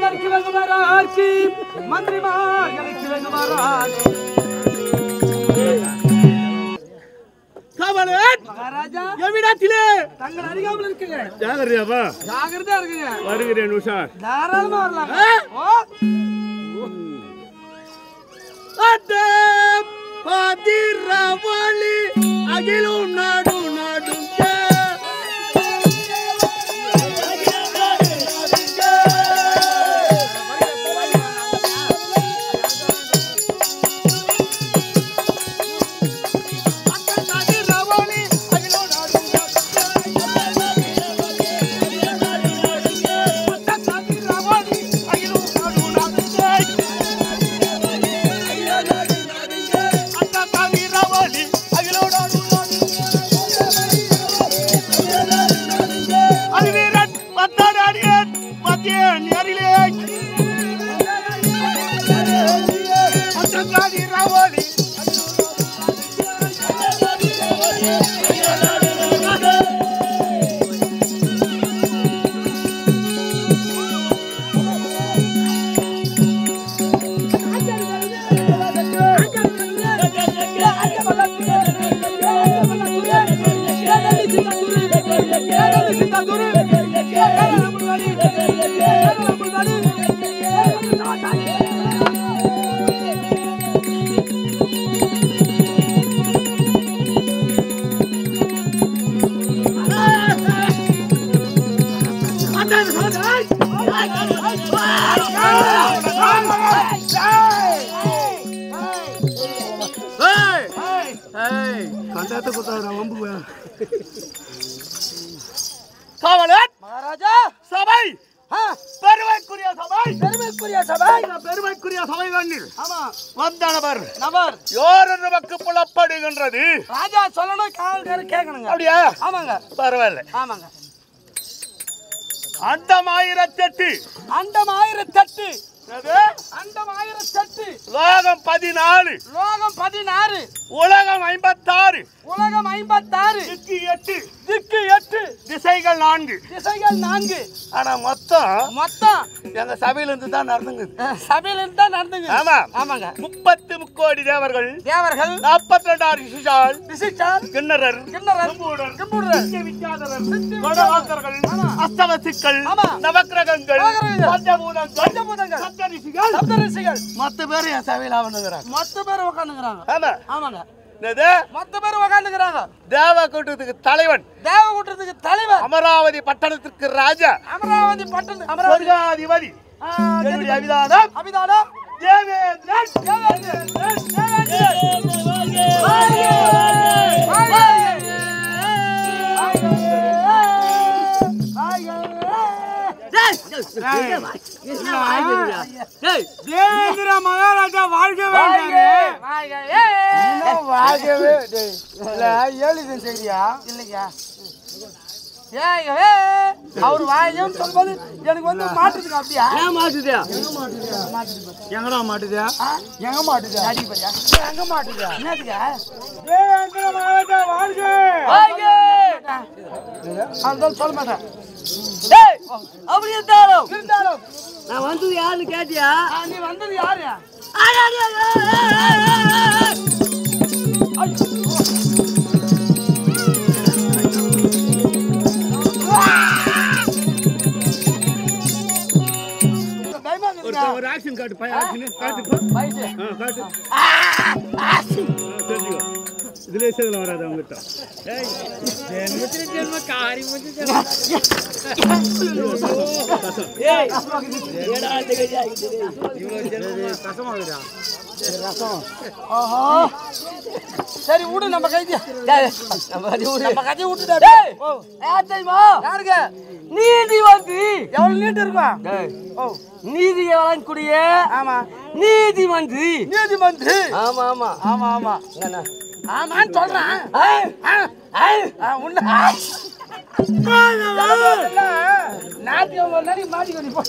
மன்னருக்கு வெகுமராட்சி மந்திரிமார்களுக்கு வெகுமராட்சி காவலன் மகாராஜா எவ்விடத்திலே தங்கள் அருகாமல் இருக்குங்க ஜாகிரதையாப்பா ஜாகிரதையா இருக்குங்க வருகிறேன் உஷார் தாராளமா வரலாம் ஓ அட்ட பதிரவழி அகிலும் நாடு நாடும் கண்டாத்த குத்தாரா வம்பு காவலன் மகாராஜா சபை ஆ, பெருமைக்குரிய சபை பெருமைக்குரிய சபை இந்த பெருமைக்குரிய சபை தண்ணில் ஆமா வந்த நபர் நபர் யார் என்று நமக்கு புலப்படுகின்றது ராஜா சொல்லணும் காவல்காரர் கேட்கணுங்க அப்படியா ஆமாங்க பரவாயில்ல ஆமாங்க அண்டம் ஆயிரத்தெட்டு அண்டம் ஆயிரத்தெட்டு எது? அண்டம் ஆயிரத்தெட்டு லோகம் பதினாலு லோகம் பதினாறு உலகம் ஐம்பத்தாறு உலகம் ஐம்பத்தாறு திக்கு எட்டு திக்கு எட்டு திசைகள் நான்கு திசைகள் நான்கு ஆனா மொத்தம் மொத்தம் எங்க சபையில இருந்து தான் நடந்துங்குது அஹ், சபையில இருந்து தான் நடந்துங்க ஆமா ஆமாங்க முப்பத்து முக்கோடி தேவர்கள் தேவர்கள் நாற்பத்தி ரெண்டாயிரம் சிசால் விசிட்டார் கிண்ணறர் கிண்ணறர் கும்பூடர், கும்புடுறர் நித்திய வித்யாதரர், நித்திய கொடவாக்கர்கள், ஆமா. அஸ்தவசிக்கள், ஆமா. நவக்கிரகங்கள், நவக்கிரகங்கள், பஞ்சபூதங்கள், பஞ்சபூதங்கள், சப்தரிஷிகள், சப்தரிஷிகள் மொத்த பேரும் என் சபையில வந்துங்கிறாங்க மொத்த பேர் உட்காந்துக்கிறாங்க ஆமா ஆமாங்க என்னது? மொத்த பேர் உட்காந்துக்கிறாங்க தேவ கூட்டத்துக்கு தலைவன் தேவகூட்டத்துக்கு தலைவர் அமராவதி பட்டணத்திற்கு ராஜா அமராவதி பட்டணம் அமராவதி சொர்க்காதிபதி ஆ, என்னுடைய அபிதானம் அபிதானம் தேவேந்திரன் தேவேந்திரன், தேவேந்திரன். வாழ்க! தேவேந்திர மகாராஜா வாழ்க வாழ்கவே ஏழுதன் செய்தியா இல்லையா ஏய்கவே அவர் வாயும் சொல்வது எனக்கு வந்து மாட்டுதுங்க அப்படியா ஏன் மாட்டுதா எங்கடா மாட்டுதா எங்க மாட்டுது அடி பையா எங்க மாட்டுது என்னதுங்க தேவேந்திர மகாராஜா வாழ்க அதுதான் சொல்ல மாட்டேன் அப்படி இருந்தாலும் இருந்தாலும் நான் வந்தது யாருன்னு கேட்டியா ஆ, நீ வந்தது யாரு ஆடி, ஆடி, ஆடி, ஆடி, ஆடி, ஆடி. பயமா ஒரு இருக்குதா? ஒரு ஆக்ஷன் காட்டு பையன் ஆக்ஷன் காட்டு வயசு. ஆ, காட்டு ஆ, தெரிஞ்சுக்கோ இதுல சேதல வராது அவங்ககிட்ட ஆஹா. சரி விடு நம்ம கைதியா டேய், நம்ம கதை விடு. நம்ம கதையை விட்டுட்டா டேய், ஓ யார் தெரியுமா யாருங்க நீதி வந்து எவ்வளவு நீட்டு இருக்கும் டேய், ஓ நீதியை வழங்கக்கூடிய ஆமா நீதிமன்றி நீதிமன்றி ஆமா ஆமா ஆமா ஆமா என்ன? ஆமான்னு சொல்றேன் ஏய், ஏய், ஆ, உன்ன நாட்டியம் ஒரு நாளைக்கு மாட்டிக்கோ நீ போ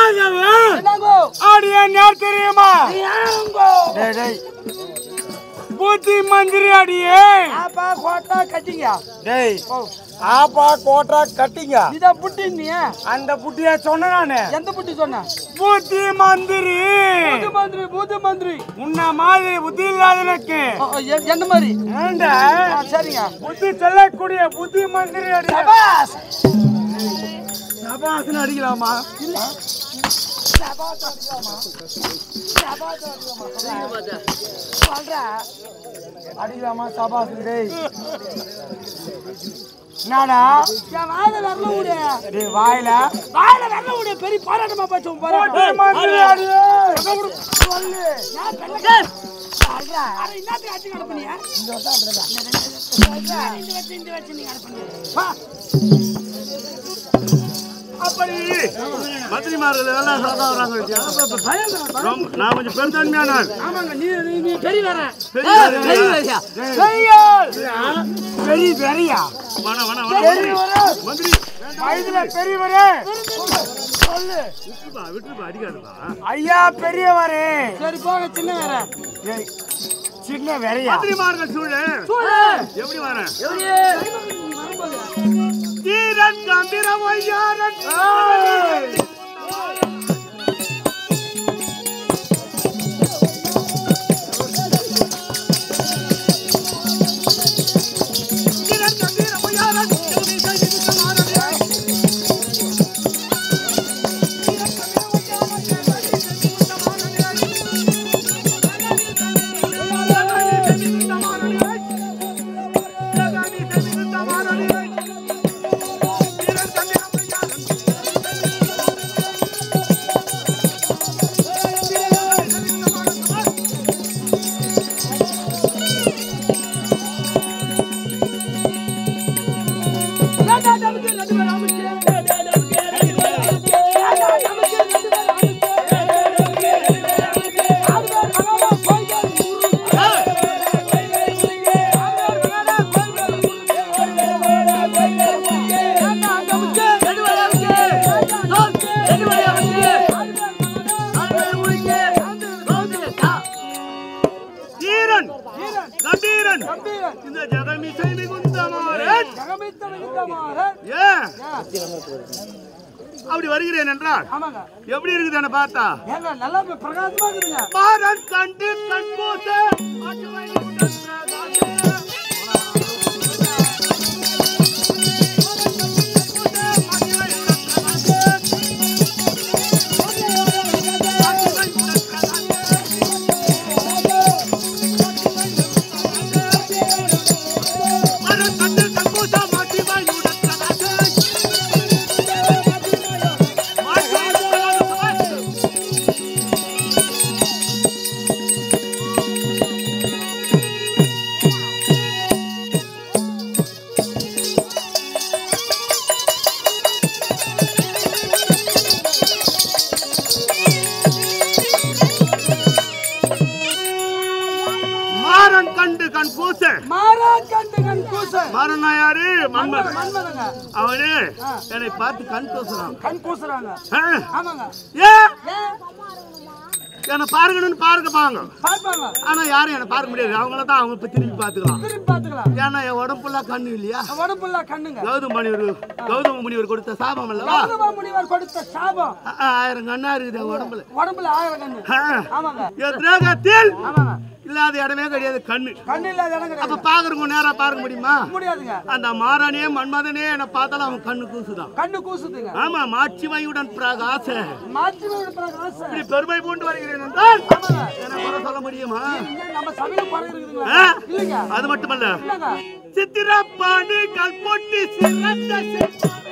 என்னங்கோ ஆடிய நேர் தெரியுமா யாருங்கோ டேய் டேய் பூத்தி மந்திரி அடியே ஆப்பா கோட்டா கட்டிங்க டேய் ஓ ஆப்பா கோட்டா கட்டிங்க இத புட்டி நீ அந்த புட்டிய சொன்ன நானு எந்த புட்டி சொன்ன பூத்தி மந்திரி பூத்து மந்திரி பூத்து மந்திரி உன்ன மாதிரி புத்தி இல்லாதனுக்கு ஓ, ஓ, எ- எந்த மாதிரி ஏண்டா ஆ, சரிங்க புத்தி சொல்லக்கூடிய புத்தி மந்திரி அடி சபாஸ் சபாசன் அடிக்கலாமா அடிக்கலாமா சபாசன் டேய் என்னடா என் வாயில வரல விடு டேய் வாயில வாயில வரல விடு பெரிய போராட்டமா போச்சு உன் பூத்தி போராட்டம் மந்திரி அடியே சொல்லு நான் பெண்ணே சொல்றா அட என்னத்துக்கு அடிச்சு நடப்பனியா இந்த வச்சு இந்த வச்சு நீங்க நடப்பனியா அப்படி மந்திரிமார்கள் எல்லாம் சாதா வராங்க வச்சியா? ரொம்ப- நான் கொஞ்சம் பெருந்தன்மையான ஆள். ஆமாங்க நீ நீ- நீ பெரிய வரேன் பெரிய பெரியா? பெரியாள். பெரிய பெரியா? வேணாம், வேணாம், வேணாம். பெரியவரே. மந்திரி வயதுல பெரியவரே சொல்லு விட்டுப்பா விட்டுப்பா அடிக்காதுப்பா ஐயா பெரியவரே சரி போங்க சின்ன வரேன் ஏய், சின்ன வெறையா மந்திரிமார்கள் சூழ சொல்லு எப்படி வரேன் எப்படி தீரன் கம்பீரம் ஐயாரன் தீரன் கம்பீரம் ஐயாரன் ஜெகதீச ஜெகதீச மாறனே. தீரன் கம்பீரன் இந்த ஜெகமிசை மிகுந்த மாறன் ஏன் அப்படி வருகிறேன் என்றால் ஆமாங்க எப்படி இருக்குது என்ன பார்த்தா ஏங்க நல்லா பிரகாசமா இருக்குதுங்க மாறன் கண்டு கண் கூச ஆட்சி வாங்கி உடன் பிரகாச. மாறன் கண்டு கண் கூச ஆட்சி வாங்கி உடன் பிரகாச. மாட்சி வாங்கி உடன் பிரகாச. மாறன் கண்டு கண் கூச மாறா கண்டு கண் கூச மாறனா யாரு மன்மதன் மன்மதங்க அவனே என்னை பார்த்து கண் கூசுறான் கண் கூசுறாங்க ஆ, ஆமாங்க ஏன் ஏன் என்னை பார்க்கணும்னு பார்க்கப்பாங்க பார்ப்பாங்க ஆனா யாரும் என்னை பார்க்க முடியாது அவங்கள தான் அவங்க இப்ப திரும்பி பார்த்துக்கலாம் திரும்பி பார்த்துக்கலாம் ஏன்னா என் உடம்புல கண்ணு இல்லையா உடம்புல கண்ணுங்க கௌதம முனிவர் கௌதம முனிவர் கொடுத்த சாபம் அல்லவா கௌதம முனிவர் கொடுத்த சாபம் ஆ, ஆ, ஆயிரம் கண்ணா இருக்குது என் உடம்புல உடம்புல ஆயிரம் கண்ணு ஆ, ஆமாங்க என் திரேகத்தில் ஆமாங்க இல்லாத இடமே கிடையாது கண்ணு கண்ணு இல்லாத இடம் அப்ப கிடையாது பாக்குறவங்க நேரா பார்க்க முடியுமா முடியாதுங்க அந்த மாறானே மன்மதனே என்னை பார்த்தாலும் அவன் கண்ணு கூசுதான் கண்ணு கூசுதுங்க ஆமா மாட்சிமையுடன் பிரகாச மாற்றி பிரகாச இப்படி பெருமை பூண்டு வருகிறேன் என்றால் ஆமாங்க என்ன குறை சொல்ல முடியுமா இல்ல, நம்ம சபையில குறை ஆ? இருக்குதுங்களா இல்லைங்க அது மட்டுமல்ல இல்லைங்க சித்திரப்பாண்டி கல்பொட்டி சிறந்த சிற்பம்